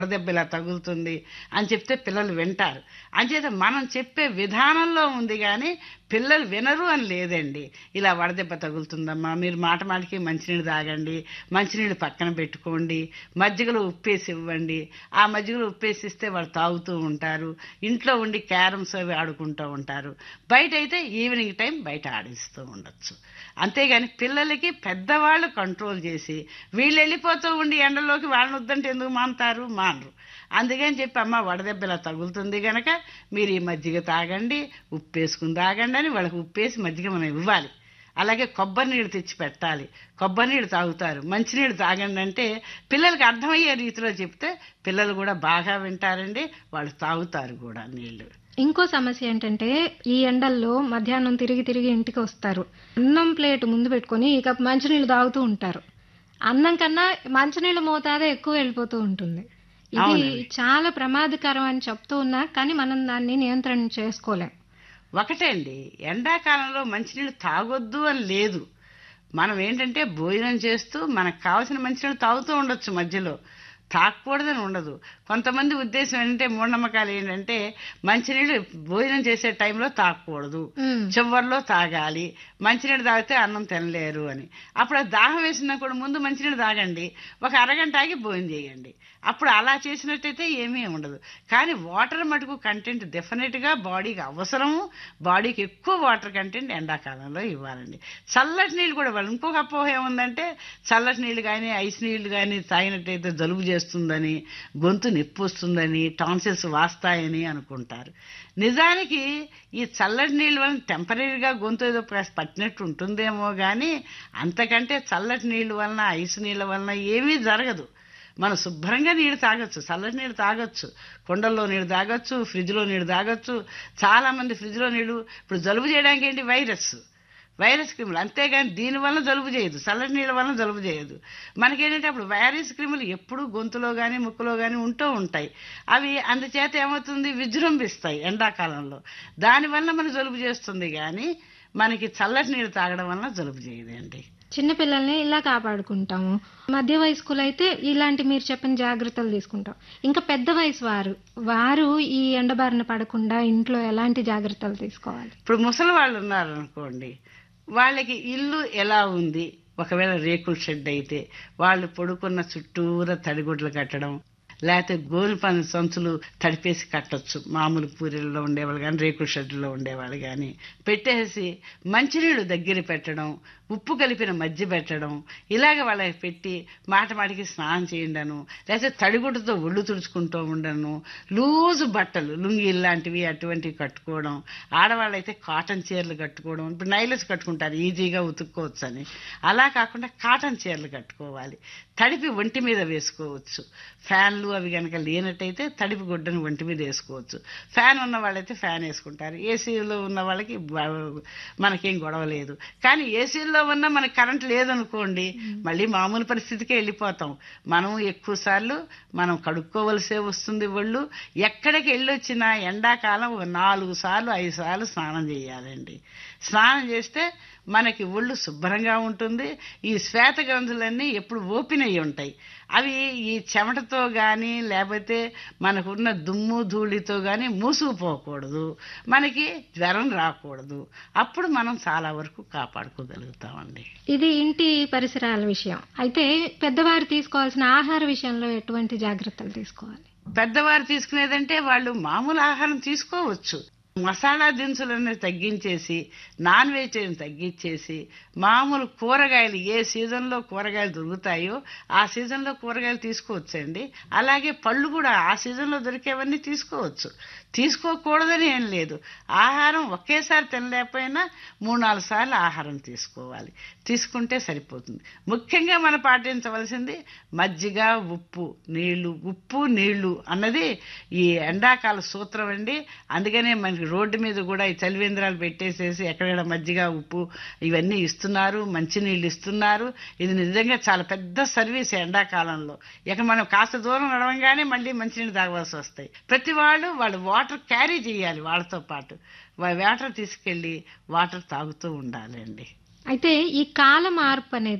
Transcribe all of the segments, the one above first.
వడదెబ్బ ఇలా తగులుతుంది అని చెప్తే పిల్లలు వింటారు అంచేత మనం చెప్పే విధానంలో ఉంది కానీ పిల్లలు వినరు అని లేదండి ఇలా వడదెబ్బ తగులుతుందమ్మా మీరు మాట మాటకి మంచినీళ్ళు తాగండి మంచినీళ్ళు పక్కన పెట్టుకోండి మజ్జిగలో ఉప్పేసి ఇవ్వండి ఆ మజ్జిగలో ఉప్పేసి ఇస్తే వాళ్ళు తాగుతూ ఉంటారు ఇంట్లో ఉండి క్యారమ్స్ అవి ఆడుకుంటూ ఉంటారు బయట అయితే ఈవినింగ్ టైం బయట ఆడిస్తూ ఉండొచ్చు అంతేగాని పిల్లలకి పెద్దవాళ్ళు కంట్రోల్ చేసి వీళ్ళు వెళ్ళిపోతూ ఉండి ఎండలోకి వాళ్ళని వద్దంటే ఎందుకు మానుతారు మానరు అందుకని చెప్పి అమ్మ వడదెబ్బ ఇలా తగులుతుంది గనక మీరు ఈ మజ్జిగ తాగండి ఉప్పు వేసుకుని తాగండి అని వాళ్ళకి ఉప్పేసి మజ్జిగ మనం ఇవ్వాలి అలాగే కొబ్బరి నీళ్ళు తెచ్చి పెట్టాలి కొబ్బరి నీళ్ళు తాగుతారు మంచినీళ్ళు తాగండి అంటే పిల్లలకి అర్థమయ్యే రీతిలో చెప్తే పిల్లలు కూడా బాగా వింటారండి వాళ్ళు తాగుతారు కూడా నీళ్ళు ఇంకో సమస్య ఏంటంటే ఈ ఎండల్లో మధ్యాహ్నం తిరిగి తిరిగి ఇంటికి వస్తారు అన్నం ప్లేట్ ముందు పెట్టుకొని ఇక మంచినీళ్ళు తాగుతూ ఉంటారు అన్నం కన్నా మంచినీళ్ళ మోతాదే ఎక్కువ వెళ్ళిపోతూ ఉంటుంది ఇది అవునండి. చాలా ప్రమాదకరం అని చెప్తూ ఉన్నా కానీ మనం దాన్ని నియంత్రణ చేసుకోలేం ఒకటే అండి ఎండాకాలంలో మంచినీళ్ళు తాగొద్దు అని లేదు మనం ఏంటంటే భోజనం చేస్తూ మనకు కావాల్సిన మంచినీళ్ళు తాగుతూ ఉండొచ్చు మధ్యలో తాగకూడదని ఉండదు కొంతమంది ఉద్దేశం ఏంటంటే మూఢనమ్మకాలు ఏంటంటే మంచినీళ్ళు భోజనం చేసే టైంలో తాగకూడదు ఉమ్. చివరిలో తాగాలి మంచినీళ్ళు తాగితే అన్నం తినలేరు అని అప్పుడు ఆ దాహం వేసినా కూడా ముందు మంచినీళ్ళు తాగండి ఒక అరగంట ఆగి భోజనం చేయండి అప్పుడు అలా చేసినట్టయితే ఏమీ ఉండదు కానీ వాటర్ మటుకు కంటెంట్ డెఫినెట్గా బాడీకి అవసరము బాడీకి ఎక్కువ వాటర్ కంటెంట్ ఎండాకాలంలో ఇవ్వాలండి చల్లటి నీళ్ళు కూడా ఇవ్వాలి ఇంకొక అపోహ ఏముందంటే చల్లటి నీళ్ళు కానీ ఐస్ నీళ్ళు కానీ తాగినట్టయితే జలుబు చేస్తుందని గొంతు నొప్పి వస్తుందని టాన్సిల్స్ వాస్తాయని అనుకుంటారు నిజానికి ఈ చల్లటి నీళ్ళ వలన టెంపరీగా గొంతు ఏదో ప్రెస్ పట్టినట్టు ఉంటుందేమో కానీ అంతకంటే చల్లటి నీళ్ళ వలన ఐస్ నీళ్ళ వలన ఏమీ జరగదు మనం శుభ్రంగా నీళ్ళు తాగొచ్చు చల్లటి నీళ్ళు తాగొచ్చు కుండల్లో నీళ్ళు తాగొచ్చు ఫ్రిడ్జ్లో నీళ్ళు తాగొచ్చు చాలా మంది ఫ్రిడ్జ్లో నీళ్ళు ఇప్పుడు జలుబు చేయడానికి ఏంటి వైరస్ వైరస్ క్రిములు అంతేగాని దీనివల్ల జలుబు చేయదు చల్లటి నీళ్ళ వల్ల జలుబు చేయదు మనకేంటంటే అప్పుడు వైరస్ క్రిములు ఎప్పుడూ గొంతులో కానీ ముక్కులో కానీ ఉంటూ ఉంటాయి అవి అందుచేత ఏమవుతుంది విజృంభిస్తాయి ఎండాకాలంలో దానివల్ల మనకు జలుబు చేస్తుంది కానీ మనకి చల్లటి నీళ్ళు తాగడం వల్ల జలుబు చేయదండి చిన్నపిల్లల్ని ఇలా కాపాడుకుంటాము మధ్య వయస్కులు అయితే ఇలాంటి మీరు చెప్పిన జాగ్రత్తలు తీసుకుంటాం ఇంకా పెద్ద వయసు వారు వారు ఈ ఎండబారిన పడకుండా ఇంట్లో ఎలాంటి జాగ్రత్తలు తీసుకోవాలి ఇప్పుడు ముసలి వాళ్ళు ఉన్నారనుకోండి వాళ్ళకి ఇల్లు ఎలా ఉంది ఒకవేళ రేకుల షెడ్ అయితే వాళ్ళు పడుకున్న చుట్టూరా తడిగుడ్లు కట్టడం లేకపోతే గోలు పని సంచులు తడిపేసి కట్టొచ్చు మామూలు పూరీల్లో ఉండేవాళ్ళు కానీ రేకుల షెడ్లో ఉండేవాళ్ళు కానీ పెట్టేసి మంచినీళ్ళు దగ్గర పెట్టడం ఉప్పు కలిపిన మజ్జి పెట్టడం ఇలాగ వాళ్ళకి పెట్టి మాట మాటికి స్నానం చేయండను లేకపోతే తడిగుడ్డతో ఒళ్ళు తుడుచుకుంటూ ఉండను లూజు బట్టలు లుంగి లాంటివి అటువంటివి కట్టుకోవడం ఆడవాళ్ళైతే కాటన్ చీరలు కట్టుకోవడం ఇప్పుడు నైలెస్ కట్టుకుంటారు ఈజీగా ఉతుక్కోవచ్చు అని అలా కాకుండా కాటన్ చీరలు కట్టుకోవాలి తడిపి ఒంటి మీద వేసుకోవచ్చు ఫ్యాన్లు అవి కనుక లేనట్టయితే తడిపి గుడ్డను ఒంటి మీద వేసుకోవచ్చు ఫ్యాన్ ఉన్న వాళ్ళైతే ఫ్యాన్ వేసుకుంటారు ఏసీలో ఉన్న వాళ్ళకి బ- మనకేం గొడవ లేదు కానీ ఏసీలో ఉన్న మనకి కరెంట్ లేదనుకోండి మళ్ళీ మామూలు పరిస్థితికే వెళ్ళిపోతాం మనం ఎక్కువ సార్లు మనం కడుక్కోవలసే వస్తుంది ఒళ్ళు ఎక్కడికి వెళ్ళొచ్చినా ఎండాకాలం ఒక నాలుగు సార్లు ఐదు సార్లు స్నానం చేయాలండి స్నానం చేస్తే మనకి ఒళ్ళు శుభ్రంగా ఉంటుంది ఈ శ్వేత గ్రంథులన్నీ ఎప్పుడు ఓపెన్ అయ్యి ఉంటాయి అవి ఈ చెమటతో కానీ లేకపోతే మనకున్న దుమ్ము ధూళితో కానీ మూసుకుపోకూడదు మనకి జ్వరం రాకూడదు అప్పుడు మనం చాలా వరకు కాపాడుకోగలుగుతామండి ఇది ఇంటి పరిసరాల విషయం అయితే పెద్దవారు తీసుకోవాల్సిన ఆహార విషయంలో ఎటువంటి జాగ్రత్తలు తీసుకోవాలి పెద్దవారు తీసుకునేదంటే వాళ్ళు మామూలు ఆహారం తీసుకోవచ్చు మసాలా దినుసులన్నీ తగ్గించేసి నాన్ వెజిటేరియన్ తగ్గించేసి మామూలు కూరగాయలు ఏ సీజన్లో కూరగాయలు దొరుకుతాయో ఆ సీజన్లో కూరగాయలు తీసుకోవచ్చండి అలాగే పళ్ళు కూడా ఆ సీజన్లో దొరికేవన్నీ తీసుకోవచ్చు తీసుకోకూడదని ఏం లేదు ఆహారం ఒకేసారి తినలేకపోయినా మూడు నాలుగు సార్లు ఆహారం తీసుకోవాలి తీసుకుంటే సరిపోతుంది ముఖ్యంగా మనం పాటించవలసింది మజ్జిగ ఉప్పు నీళ్లు ఉప్పు నీళ్లు అన్నది ఈ ఎండాకాల సూత్రం అండి అందుకనే మనకి రోడ్డు మీద కూడా ఈ చలివేంద్రాలు పెట్టేసేసి ఎక్కడెక్కడ మజ్జిగ ఉప్పు ఇవన్నీ ఇస్తున్నారు మంచినీళ్ళు ఇస్తున్నారు ఇది నిజంగా చాలా పెద్ద సర్వీస్ ఎండాకాలంలో ఇక మనం కాస్త దూరం నడవంగానే మళ్ళీ మంచినీళ్ళు తాగవలసి వస్తాయి ప్రతి వాళ్ళు వాళ్ళు వాటర్ క్యారీ చేయాలి వాళ్ళతో పాటు వా- వాటర్ తీసుకెళ్ళి వాటర్ తాగుతూ ఉండాలండి అయితే ఈ కాల మార్పు అనేది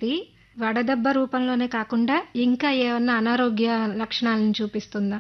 వడదెబ్బ రూపంలోనే కాకుండా ఇంకా ఏమన్నా అనారోగ్య లక్షణాలను చూపిస్తుందా